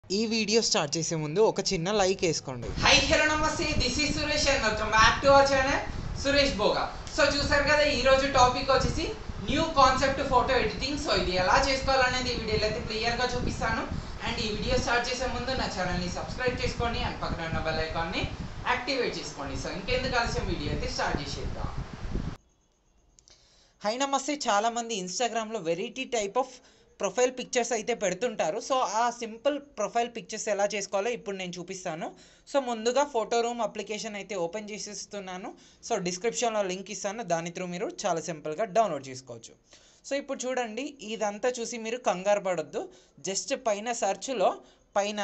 ఈ video start చేసే ముందు ఒక చిన్న లైక్ వేసుకోండి హై హలో నమస్తే this is Suresh and welcome back to our channel Suresh Boga so చూసారు కదా ఈ రోజు టాపిక్ వచ్చేసి new concept photo editing so ఇది ఎలా చేసుకోవాలనేది ఈ వీడియోలో అయితే క్లియర్గా చూపిస్తాను అండ్ ఈ వీడియో స్టార్ట్ చేసే ముందు నా ఛానల్ని సబ్స్క్రైబ్ చేసుకోండి అండ్ పక్కన ఉన్న బెల్ ఐకాన్ని యాక్టివేట్ చేసుకోండి సో ఇంకెందుకు ఆలస్యం వీడియో అయితే స్టార్ట్ చేసేద్దాం హై నమస్తే చాలామంది ఇన్స్టాగ్రామ్లో variety type of profile pictures అయితే పెడుతుంటారు సో ఆ సింపుల్ ప్రొఫైల్ పిక్చర్స్ ఎలా చేసుకోవాలో ఇప్పుడు నేను చూపిస్తాను సో ముందుగా ఫోటో రూమ్ అప్లికేషన్ అయితే ఓపెన్ చేసేస్తున్నాను సో డిస్క్రిప్షన్లో లింక్ ఇస్తాను దాని త్రూ మీరు చాలా సింపుల్గా డౌన్లోడ్ చేసుకోవచ్చు సో ఇప్పుడు చూడండి ఇదంతా చూసి మీరు కంగారు పడొద్దు జస్ట్ పైన సెర్చ్లో పైన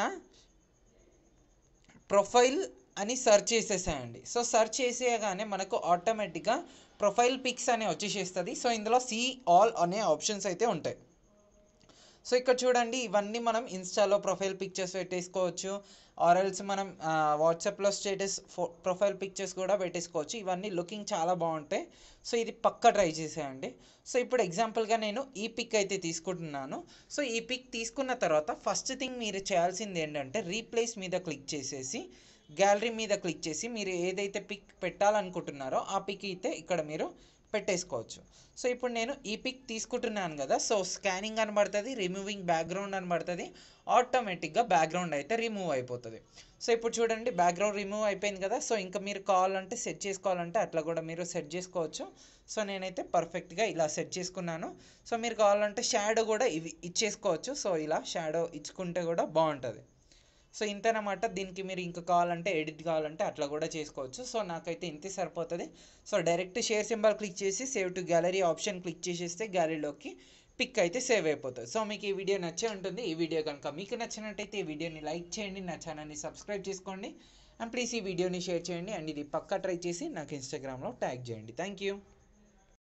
ప్రొఫైల్ అని సెర్చ్ చేసేసేయండి సో సెర్చ్ చేసేయగానే మనకు ఆటోమేటిక్గా ప్రొఫైల్ పిక్స్ అని వచ్చేసేస్తుంది సో ఇందులో సీ ఆల్ అనే ఆప్షన్స్ అయితే ఉంటాయి సో ఇక్కడ చూడండి ఇవన్నీ మనం ఇన్స్టాలో ప్రొఫైల్ పిక్చర్స్ పెట్టేసుకోవచ్చు ఆర్ఎల్స్ మనం వాట్సాప్లో స్టేటస్ ఫో ప్రొఫైల్ పిక్చర్స్ కూడా పెట్టేసుకోవచ్చు ఇవన్నీ లుకింగ్ చాలా బాగుంటాయి సో ఇది పక్క ట్రై చేసేయండి సో ఇప్పుడు ఎగ్జాంపుల్గా నేను ఈ పిక్ అయితే తీసుకుంటున్నాను సో ఈ పిక్ తీసుకున్న తర్వాత ఫస్ట్ థింగ్ మీరు చేయాల్సింది ఏంటంటే రీప్లేస్ మీద క్లిక్ చేసేసి గ్యాలరీ మీద క్లిక్ చేసి మీరు ఏదైతే పిక్ పెట్టాలనుకుంటున్నారో ఆ పిక్ అయితే ఇక్కడ మీరు పెట్టేసుకోవచ్చు సో ఇప్పుడు నేను ఈ పిక్ తీసుకుంటున్నాను కదా సో స్కానింగ్ అని పడుతుంది రిమూవింగ్ బ్యాక్గ్రౌండ్ అని పడుతుంది ఆటోమేటిక్గా బ్యాక్గ్రౌండ్ అయితే రిమూవ్ అయిపోతుంది సో ఇప్పుడు చూడండి బ్యాక్గ్రౌండ్ రిమూవ్ అయిపోయింది కదా సో ఇంకా మీరు కావాలంటే సెట్ చేసుకోవాలంటే అట్లా కూడా మీరు సెట్ చేసుకోవచ్చు సో నేనైతే పర్ఫెక్ట్గా ఇలా సెట్ చేసుకున్నాను సో మీరు కావాలంటే షాడో కూడా ఇవి ఇచ్చేసుకోవచ్చు సో ఇలా షాడో ఇచ్చుకుంటే కూడా బాగుంటుంది సో ఇంతేనమాట దీనికి మీరు ఇంకా కావాలంటే ఎడిట్ కావాలంటే అట్లా కూడా చేసుకోవచ్చు సో నాకైతే ఇంతే సరిపోతుంది so direct share symbol click చేసి save to gallery option click చేసేస్తే గ్యాలరీలోకి పిక్ అయితే సేవ్ అయిపోతుంది సో మీకు ఈ వీడియో నచ్చే ఉంటుంది ఈ వీడియో కనుక మీకు నచ్చినట్టయితే ఈ వీడియోని లైక్ చేయండి నా ఛానల్ని సబ్స్క్రైబ్ చేసుకోండి అండ్ ప్లీజ్ ఈ వీడియోని షేర్ చేయండి అండ్ ఇది పక్కా ట్రై చేసి నాకు ఇన్స్టాగ్రామ్లో ట్యాగ్ చేయండి థ్యాంక్ యూ